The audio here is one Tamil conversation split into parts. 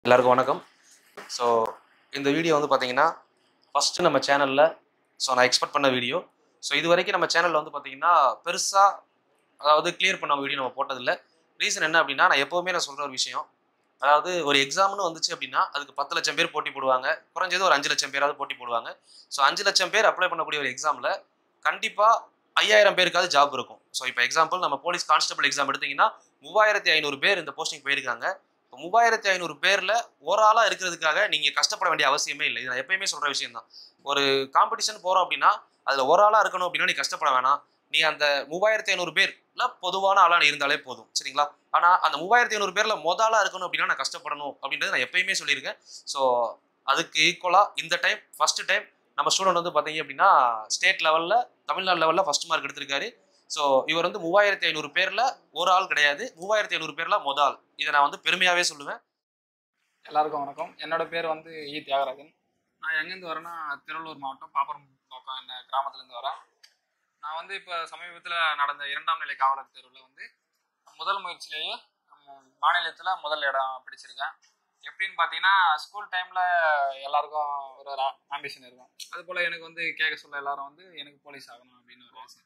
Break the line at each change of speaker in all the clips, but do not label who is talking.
எல்லாருக்கும் வணக்கம் ஸோ இந்த வீடியோ வந்து பார்த்தீங்கன்னா ஃபஸ்ட்டு நம்ம சேனலில் ஸோ நான் எக்ஸ்பெக்ட் பண்ண வீடியோ ஸோ இது வரைக்கும் நம்ம சேனலில் வந்து பார்த்தீங்கன்னா பெருசாக அதாவது கிளியர் பண்ண வீடியோ நம்ம போட்டதில்லை ரீசன் என்ன அப்படின்னா நான் எப்போவுமே நான் சொல்கிற ஒரு விஷயம் அதாவது ஒரு எக்ஸாம்னு வந்துச்சு அப்படின்னா அதுக்கு பத்து லட்சம் பேர் போட்டி போடுவாங்க குறைஞ்சது ஒரு அஞ்சு லட்சம் பேராவது போட்டி போடுவாங்க ஸோ அஞ்சு லட்சம் பேர் அப்ளை பண்ணக்கூடிய ஒரு எக்ஸாமில் கண்டிப்பாக ஐயாயிரம் பேருக்காவது ஜாப் இருக்கும் ஸோ இப்போ எக்ஸாம்பிள் நம்ம போலீஸ் கான்ஸ்டபிள் எக்ஸாம் எடுத்தீங்கன்னா மூவாயிரத்தி ஐநூறு பேர் இந்த போஸ்டிங் போயிருக்காங்க இப்போ மூவாயிரத்தி ஐநூறு பேரில் ஒரு ஆளாக இருக்கிறதுக்காக நீங்கள் கஷ்டப்பட வேண்டிய அவசியமே இல்லை இது நான் எப்பயுமே சொல்கிற விஷயம் தான் ஒரு காம்படிஷன் போகிறோம் அப்படின்னா அதில் ஒரு ஆளாக இருக்கணும் அப்படின்னா நீ கஷ்டப்பட வேணாம் நீ அந்த மூவாயிரத்தி ஐநூறு பேர்ல பொதுவான ஆளாக இருந்தாலே போதும் சரிங்களா ஆனால் அந்த மூவாயிரத்தி ஐநூறு பேரில் மொத ஆளாக இருக்கணும் அப்படின்னா நான் கஷ்டப்படணும் அப்படின்றது நான் எப்பயுமே சொல்லியிருக்கேன் ஸோ அதுக்கு ஈக்குவலாக இந்த டைம் ஃபர்ஸ்ட் டைம் நம்ம ஸ்டூடெண்ட் வந்து பார்த்தீங்க அப்படின்னா ஸ்டேட் லெவலில் தமிழ்நாடு லெவலில் ஃபர்ஸ்ட் மார்க் எடுத்திருக்காரு ஸோ இவர் வந்து மூவாயிரத்தி ஐநூறு பேரில் ஒரு ஆள் கிடையாது மூவாயிரத்தி ஐநூறு பேரில் மொத ஆள் இதை நான் வந்து பெருமையாகவே சொல்லுவேன்
எல்லாருக்கும் வணக்கம் என்னோட பேர் வந்து இ தியாகராஜன் நான் எங்கேருந்து வரேன்னா திருவள்ளூர் மாவட்டம் பாப்பரம் பக்கம் இந்த கிராமத்துலேருந்து வரேன் நான் வந்து இப்போ சமீபத்தில் நடந்த இரண்டாம் நிலை காவலர் தேர்வில் வந்து முதல் முயற்சியிலேயே மாநிலத்தில் முதல் இடம் பிடிச்சிருக்கேன் எப்படின்னு பார்த்தீங்கன்னா ஸ்கூல் டைமில் எல்லாருக்கும் ஒரு ஒரு ஆம்பிஷன் இருக்கும் அதுபோல் எனக்கு வந்து கேட்க சொல்ல எல்லாரும் வந்து எனக்கு போலீஸ் ஆகணும் அப்படின்னு ஒரு ஆசை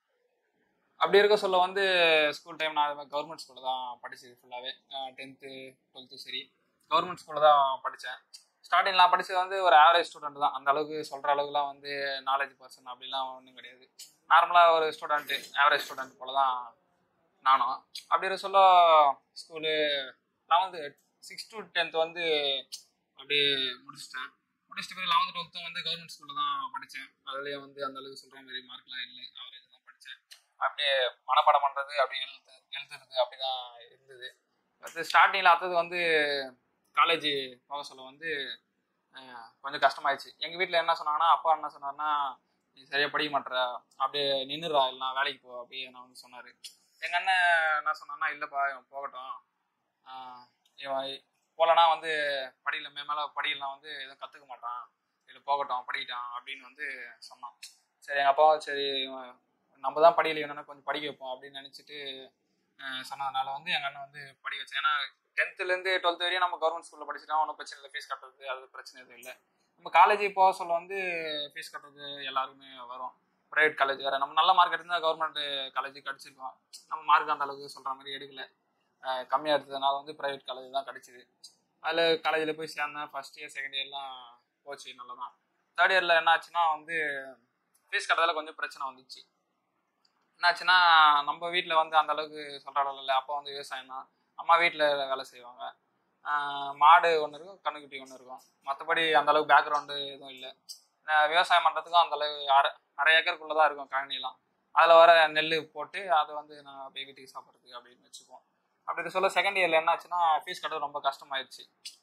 அப்படி இருக்க சொல்ல வந்து ஸ்கூல் டைம் நான் கவர்மெண்ட் ஸ்கூலில் தான் படிச்சது ஃபுல்லாகவே டென்த்து டுவெல்த்து சரி கவர்மெண்ட் ஸ்கூலில் தான் படித்தேன் ஸ்டார்டிங் நான் படித்தது வந்து ஒரு ஆவரேஜ் ஸ்டூடெண்ட் தான் அந்த அளவுக்கு சொல்கிற அளவுக்குலாம் வந்து நாலேஜ் பர்சன் அப்படிலாம் ஒன்றும் கிடையாது நார்மலாக ஒரு ஸ்டூடெண்ட்டு ஆவரேஜ் ஸ்டூடெண்ட் போல தான் நானும் அப்படி இருக்க சொல்ல school eleventh six to tenth வந்து அப்படியே முடிச்சிட்டேன் முடிச்சிட்டு பிறகு லெவன்த் டுவெல்த்தும் வந்து கவர்மெண்ட் ஸ்கூலில் தான் படித்தேன் அதுலேயே வந்து அந்த அளவுக்கு சொல்கிற மாதிரி மார்க்லாம் இல்லை ஆவரேஜ் தான் படித்தேன் அப்படியே மனப்பாடம் பண்ணுறது அப்படியே எழுத்து எழுதுறது அப்படி தான் இருந்தது அது ஸ்டார்டிங்கில் அடுத்தது வந்து காலேஜ் போக சொல்ல வந்து அஹ், கொஞ்சம் கஷ்டமாயிடுச்சு எங்கள் வீட்டில் என்ன சொன்னாங்கன்னா அப்பா என்ன சொன்னார்னா நீ சரியாக படிக்க மாட்டேற அப்படியே நின்றுடா இல்லைனா வேலைக்கு போ அப்படியே நான் வந்து சொன்னார் எங்கள் அண்ணன் என்ன சொன்னான்னா இல்லைப்பா இவன் போகட்டும் ஆஹ், இவன் போகலனா வந்து படிக்கல மே மேலே படிக்கலாம் வந்து எதுவும் கற்றுக்க மாட்டான் இல்லை போகட்டும் படிக்கிட்டான் அப்படின்னு வந்து சொன்னான் சரி எங்கள் அப்பாவும் சரி இவன் நம்ம தான் படிக்கலையோன்னா கொஞ்சம் படிக்க வைப்போம் அப்படின்னு நினச்சிட்டு சொன்னதுனால வந்து எங்கள் அண்ணன் வந்து படிக்க வச்சேன் ஏன்னா டென்த்துலேருந்து டுவெல்த் வரையும் நம்ம கவர்மெண்ட் ஸ்கூலில் படிச்சுட்டா ஒன்றும் பிரச்சனை இல்லை ஃபீஸ் கட்டுறது அது பிரச்சனை எதுவும் இல்லை நம்ம காலேஜ் போக சொல்ல வந்து ஃபீஸ் கட்டுறது எல்லாருக்குமே வரும் ப்ரைவேட் காலேஜ் வேறு நம்ம நல்ல மார்க் எடுத்தால் கவர்மெண்ட் காலேஜ் கிடச்சிருக்கோம் நம்ம மார்க் அந்த அளவுக்கு சொல்கிற மாதிரி எடுக்கல அஹ் கம்மியாக எடுத்ததுனால வந்து ப்ரைவேட் காலேஜ் தான் கிடச்சிது அதில் காலேஜில் போய் சேர்ந்தேன் ஃபஸ்ட் இயர் செகண்ட் இயர்லாம் போச்சு நல்லா தான் தேர்ட் இயரில் என்ன ஆச்சுன்னா வந்து ஃபீஸ் கட்டுறதுல கொஞ்சம் பிரச்சனை வந்துச்சு என்னாச்சுன்னா நம்ம வீட்டில் வந்து அந்த அளவுக்கு சொல்கிற அளவு இல்லை அப்பா வந்து விவசாயம் தான் அம்மா வீட்டில் வேலை செய்வாங்க ஆஹ் மாடு ஒன்று இருக்கும் கண்ணுக்குட்டி ஒன்று இருக்கும் மற்றபடி அந்த அளவுக்கு பேக்ரவுண்டு எதுவும் இல்லை நான் விவசாயம் பண்ணுறதுக்கும் அந்த அளவு அரை அரை ஏக்கருக்குள்ளே தான் இருக்கும் கழனிலாம் அதில் வர நெல் போட்டு அதை வந்து நான் அப்படியே வீட்டுக்கு சாப்பிட்றதுக்கு அப்படின்னு வச்சுப்போம் அப்படி சொல்ல செகண்ட் இயரில் என்னாச்சுன்னா ஃபீஸ் கட்டுறது ரொம்ப கஷ்டமாயிடுச்சு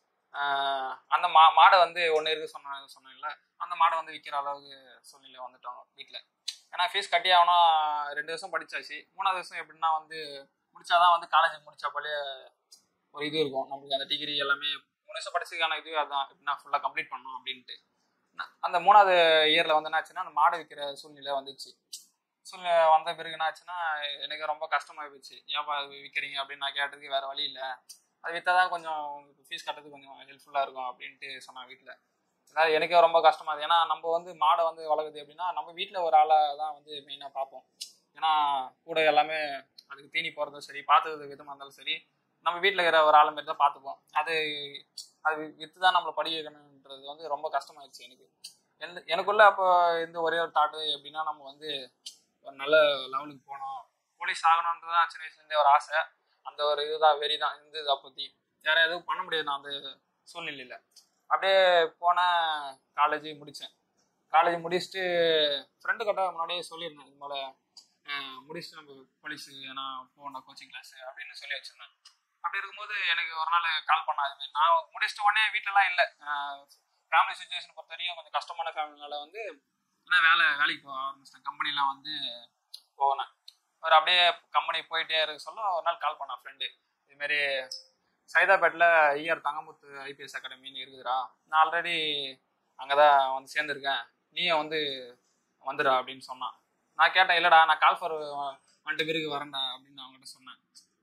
ஆஹ் அந்த மா மாடை வந்து ஒன்று இருக்கு சொன்ன சொன்னேன்ல அந்த மாடை வந்து விற்கிற அளவுக்கு சூழ்நிலை வந்துட்டோம் வீட்டில் ஏன்னா ஃபீஸ் கட்டி ஆகணும் ரெண்டு வருஷம் படிச்சாச்சு மூணாவது வருஷம் எப்படின்னா வந்து முடிச்சாதான் வந்து காலேஜ் முடிச்ச போலே ஒரு இது இருக்கும் நம்மளுக்கு அந்த டிகிரி எல்லாமே மூணு வருஷம் படிச்சதுக்கான இது அதான் எப்படின்னா ஃபுல்லாக கம்ப்ளீட் பண்ணணும் அப்படின்ட்டு நான் அந்த மூணாவது இயரில் வந்து என்னாச்சுன்னா அந்த மாடு விற்கிற சூழ்நிலை வந்துச்சு சூழ்நிலை வந்த பிறகு என்னாச்சுன்னா எனக்கு ரொம்ப கஷ்டமாகி போச்சு ஏன்ப்பா அது விற்கிறீங்க அப்படின்னு நான் கேட்டதுக்கு வேறு வழி இல்லை அது விற்றா தான் கொஞ்சம் ஃபீஸ் கட்டுறதுக்கு கொஞ்சம் ஹெல்ப்ஃபுல்லாக இருக்கும் அப்படின்ட்டு சொன்னான் வீட்டில் அதாவது எனக்கே ரொம்ப கஷ்டமா இருக்கு ஏன்னா நம்ம வந்து மாடை வந்து வளர்க்குது அப்படின்னா நம்ம வீட்டில் ஒரு ஆளை தான் வந்து மெயினாக பார்ப்போம் ஏன்னா கூட எல்லாமே அதுக்கு தீனி போகிறதும் சரி பார்த்துக்கிறது விதமாக இருந்தாலும் சரி நம்ம வீட்டில் இருக்கிற ஒரு ஆளை மாரி தான் பார்த்துப்போம் அது அது விற்று தான் நம்மளை படிக்க வைக்கணுன்றது வந்து ரொம்ப கஷ்டமாயிடுச்சு எனக்கு எந்த எனக்குள்ள அப்போ இந்த ஒரே ஒரு தாட்டு எப்படின்னா நம்ம வந்து ஒரு நல்ல லெவலுக்கு போகணும் போலீஸ் ஆகணுன்றது தான் சின்ன வயசுலேருந்தே ஒரு ஆசை அந்த ஒரு இதுதான் வெறி தான் இருந்தது அப்போத்தி வேற எதுவும் பண்ண முடியாது நான் அந்த சூழ்நிலையில் அப்படியே போனேன் காலேஜ் முடித்தேன் காலேஜ் முடிச்சுட்டு ஃப்ரெண்டு கிட்ட முன்னாடியே சொல்லியிருந்தேன் இது போல் அஹ், முடிச்சுட்டு நம்ம போலீஸ் நான் போகணும் கோச்சிங் கிளாஸ் அப்படின்னு சொல்லி வச்சிருந்தேன் அப்படி இருக்கும்போது எனக்கு ஒரு நாள் கால் பண்ணாது நான் முடிச்சிட்ட உடனே வீட்டிலலாம் இல்லை ஃபேமிலி சுச்சுவேஷன் பொறுத்த வரைக்கும் கொஞ்சம் கஷ்டமான ஃபேமிலினால வந்து நான் வேலை வேலைக்கு போக ஆரம்பிச்சிட்டேன் கம்பெனிலாம் வந்து போனேன் ஒரு அப்படியே கம்பெனி போயிட்டே இருக்க சொல்ல ஒரு நாள் கால் பண்ணான் ஃப்ரெண்டு இதுமாரி சைதாப்பேட்டில் ஐஆர் தங்கமுத்து ஐபிஎஸ் அகாடமின்னு இருக்குதுடா நான் ஆல்ரெடி அங்கே தான் வந்து சேர்ந்துருக்கேன் நீயும் வந்து வந்துடா அப்படின்னு சொன்னான் நான் கேட்டேன் இல்லைடா நான் கால் ஃபார் வந்துட்டு பிறகு வரேன்டா அப்படின்னு அவங்ககிட்ட சொன்னேன்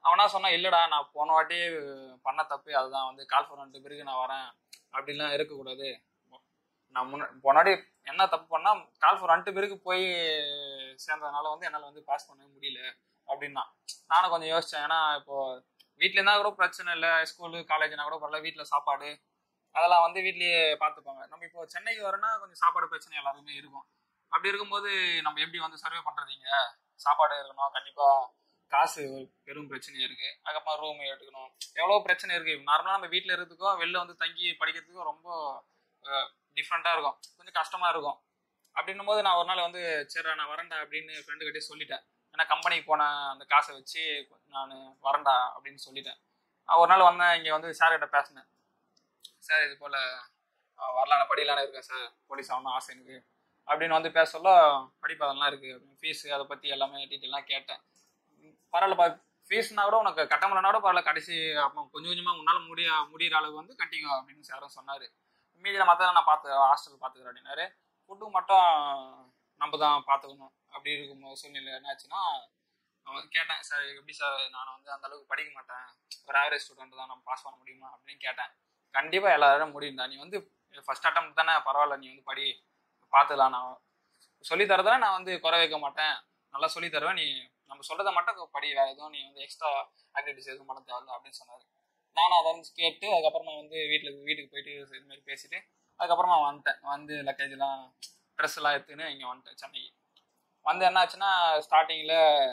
அவனா சொன்னா இல்லடா நான் போன வாட்டி பண்ண தப்பு அதுதான் வந்து கால் ஃபார் ரெண்டு பிறகு நான் வரேன் அப்படிலாம் இருக்கக்கூடாது நான் முன்ன போன வாட்டி என்ன தப்பு பண்ணா கால் ஃபார் ரெண்டு பேருக்கு போய் சேர்ந்ததுனால வந்து என்னால் வந்து பாஸ் பண்ண முடியல அப்படின்னா நானும் கொஞ்சம் யோசிச்சேன் ஏன்னா இப்போ வீட்ல இருந்தா கூட பிரச்சனை இல்லை ஸ்கூலு காலேஜ்னா கூட பரவாயில்ல வீட்டில் சாப்பாடு அதெல்லாம் வந்து வீட்லயே பார்த்துப்பாங்க நம்ம இப்போ சென்னைக்கு வரோன்னா கொஞ்சம் சாப்பாடு பிரச்சனை எல்லாருக்குமே இருக்கும் அப்படி இருக்கும்போது நம்ம எப்படி வந்து சர்வே பண்றதீங்க சாப்பாடு இருக்கணும் கண்டிப்பா காசு ஒரு பெரும் பிரச்சனையா இருக்கு அதுக்கப்புறம் ரூம் எடுக்கணும் எவ்வளோ பிரச்சனை இருக்கு நார்மலாக நம்ம வீட்டில் இருக்கிறதுக்கும் வெளில வந்து தங்கி படிக்கிறதுக்கும் ரொம்ப டிஃப்ரெண்ட்டாக இருக்கும் கொஞ்சம் கஷ்டமா இருக்கும் அப்படின்னும் போது நான் ஒரு நாள் வந்து சரி நான் வரேன்டா அப்படின்னு ஃப்ரெண்டு கிட்டே சொல்லிட்டேன் ஏன்னா கம்பெனிக்கு போன அந்த காசை வச்சு நான் வரேன்டா அப்படின்னு சொல்லிட்டேன் நான் ஒரு நாள் வந்தேன் இங்கே வந்து சார் கிட்ட பேசினேன் சார் இது போல் வரலான படிக்கலான்னு இருக்கேன் சார் போலீஸ் ஆகணும் ஆசை எனக்கு அப்படின்னு வந்து பேச சொல்ல படிப்பு அதெல்லாம் இருக்குது அப்படின்னு ஃபீஸு அதை பற்றி எல்லாமே டீட்டெயிலாம் கேட்டேன் பரவாயில்லப்பா ஃபீஸ்னா கூட உனக்கு கட்ட முடியலனா கூட பரவாயில்ல கடைசி அப்போ கொஞ்சம் கொஞ்சமாக உன்னால் முடிய முடிகிற அளவுக்கு வந்து கட்டிக்கோ அப்படின்னு சாரும் சொன்னார் மீதியில் மற்றதெல்லாம் நான் பார்த்து ஹாஸ்டல் பார்த்துக்கிறேன் அப்படின்னாரு ஃபுட்டு மட்டும் நம்ம தான் பார்த்துக்கணும் அப்படி இருக்கும் சூழ்நிலை என்னாச்சுன்னா அவன் கேட்டேன் சார் எப்படி சார் நான் வந்து அந்த அளவுக்கு படிக்க மாட்டேன் ஒரு ஆவரேஜ் ஸ்டூடெண்ட் தான் நம்ம பாஸ் பண்ண முடியுமா அப்படின்னு கேட்டேன் கண்டிப்பாக எல்லாரும் முடியும் தான் நீ வந்து ஃபர்ஸ்ட் அட்டம் தானே பரவாயில்ல நீ வந்து படி பார்த்துக்கலாம் நான் சொல்லி தரதானே நான் வந்து குறை வைக்க மாட்டேன் நல்லா சொல்லி தருவேன் நீ நம்ம சொல்றதை மட்டும் படி வேற எதுவும் நீ வந்து எக்ஸ்ட்ரா ஆக்டிவிட்டிஸ் எதுவும் பண்ண தேவையில்ல அப்படின்னு சொன்னாரு நானும் அதை வந்து கேட்டு அதுக்கப்புறமா வந்து வீட்டில் வீட்டுக்கு போயிட்டு இது மாதிரி பேசிட்டு அதுக்கப்புறமா வந்துட்டேன் வந்து லக்கேஜ்லாம் ட்ரெஸ் எல்லாம் எடுத்துன்னு இங்கே வந்துட்டேன் சென்னைக்கு வந்து என்ன ஆச்சுன்னா ஸ்டார்டிங்கில்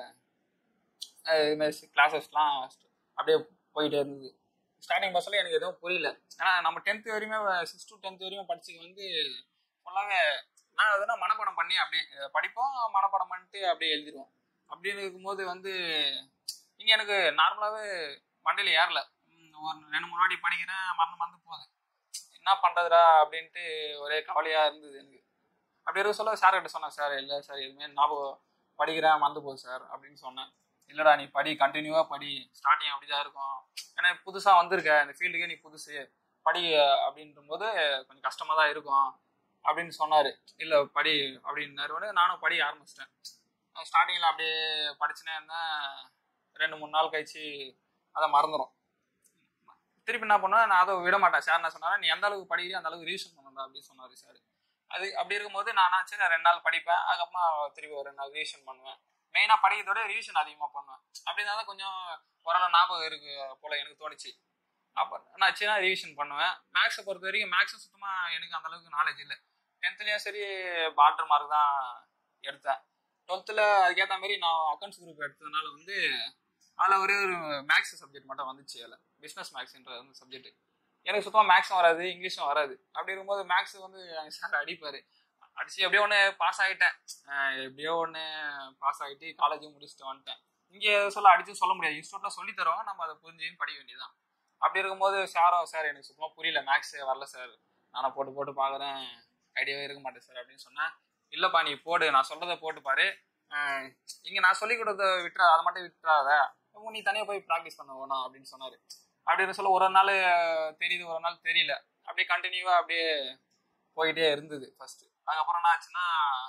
இது மாதிரி கிளாஸஸ்லாம் அப்படியே போயிட்டே இருந்தது ஸ்டார்டிங் பஸ்ஸில் எனக்கு எதுவும் புரியல ஏன்னா நம்ம டென்த்து வரையுமே சிக்ஸ் டு டென்த் வரையும் படிச்சது வந்து ஃபுல்லாகவே நான் எதுனா மனப்பாடம் பண்ணி அப்படியே படிப்போம் மனப்பாடம் பண்ணிட்டு அப்படியே எழுதிடுவோம் அப்படி இருக்கும்போது வந்து இங்கே எனக்கு நார்மலாகவே மண்டையில் ஏறல ஒரு ரெண்டு மூணு வாட்டி படிக்கிறேன் மறந்து மறந்து போகுது என்ன பண்ணுறதுடா அப்படின்ட்டு ஒரே கவலையாக இருந்தது எனக்கு அப்படி இருக்க சொல்ல சார் கிட்ட சொன்னேன் சார் இல்லை சார் எதுவுமே ஞாபகம் படிக்கிறேன் மறந்து போகுது சார் அப்படின்னு சொன்னேன் இல்லைடா நீ படி கண்டினியூவாக படி ஸ்டார்டிங் அப்படி தான் இருக்கும் ஏன்னா புதுசாக வந்திருக்க இந்த ஃபீல்டுக்கே நீ புதுசு படி அப்படின்ற போது கொஞ்சம் கஷ்டமாக தான் இருக்கும் அப்படின்னு சொன்னார் இல்லை படி அப்படின்னாரு நானும் படி ஆரம்பிச்சிட்டேன் ஸ்டார்டிங்கில் அப்படியே படிச்சுனே இருந்தேன் ரெண்டு மூணு நாள் கழிச்சு அதை மறந்துடும் திருப்பி என்ன பண்ணுவேன் நான் அதை விட மாட்டேன் சார் என்ன சொன்னாரு நீ எந்த அளவுக்கு படிக்கிறீ அந்த அளவுக்கு ரீசன் பண்ணணும் அப்படின்னு சொன்னார் சார் அது அப்படி இருக்கும்போது நான் ஆச்சு நான் ரெண்டு நாள் படிப்பேன் அதுக்கப்புறமா திருப்பி ஒரு ரெண்டு நாள் ரிவிஷன் பண்ணுவேன் மெயினாக படிக்கிறதோட ரிவிஷன் அதிகமாக பண்ணுவேன் அப்படின்னா தான் கொஞ்சம் ஓரளவு ஞாபகம் இருக்கு போல எனக்கு தோணுச்சு அப்போ நான் ஆச்சுன்னா ரிவிஷன் பண்ணுவேன் மேக்ஸை பொறுத்த வரைக்கும் மேக்ஸும் சுத்தமாக எனக்கு அந்த அளவுக்கு நாலேஜ் இல்லை டென்த்லேயும் சரி பாட்டர் மார்க் தான் எடுத்தேன் டுவெல்த்தில் அதுக்கேற்ற மாதிரி நான் அக்கௌண்ட்ஸ் குரூப் எடுத்ததுனால வந்து அதில் ஒரே ஒரு மேக்ஸ் சப்ஜெக்ட் மட்டும் வந்துச்சு அதில் பிஸ்னஸ் மேக்ஸ்ன்ற வந்து சப்ஜெக்ட் எனக்கு சுத்தமாக மேக்ஸும் வராது இங்கிலீஷும் வராது அப்படி இருக்கும்போது மேக்ஸ் வந்து சார் அடிப்பார் அடிச்சு எப்படியோ ஒன்று பாஸ் ஆகிட்டேன் எப்படியோ ஒன்று பாஸ் ஆகிட்டு காலேஜும் முடிச்சுட்டு வந்துட்டேன் இங்கே சொல்ல அடிச்சு சொல்ல முடியாது இன்ஸ்டியூட்டில் சொல்லி தருவாங்க நம்ம அதை புரிஞ்சுன்னு படிக்க வேண்டியதான் அப்படி இருக்கும்போது சாரும் சார் எனக்கு சுத்தமாக புரியல மேக்ஸ் வரல சார் நானும் போட்டு போட்டு பார்க்குறேன் ஐடியாவே இருக்க மாட்டேன் சார் அப்படின்னு சொன்னேன் இல்லைப்பா நீ போடு நான் சொல்கிறத போட்டு பாரு இங்கே நான் சொல்லி கொடுத்த விட்டுறா அதை மட்டும் விட்டுறாத நீ தனியாக போய் ப்ராக்டிஸ் பண்ண வேணும் அப்படின்னு சொன்னார் அப்படின்னு சொல்ல ஒரு நாள் தெரியுது ஒரு நாள் தெரியல அப்படியே கண்டினியூவாக அப்படியே போயிட்டே இருந்தது ஃபர்ஸ்ட் அதுக்கப்புறம் என்ன ஆச்சுன்னா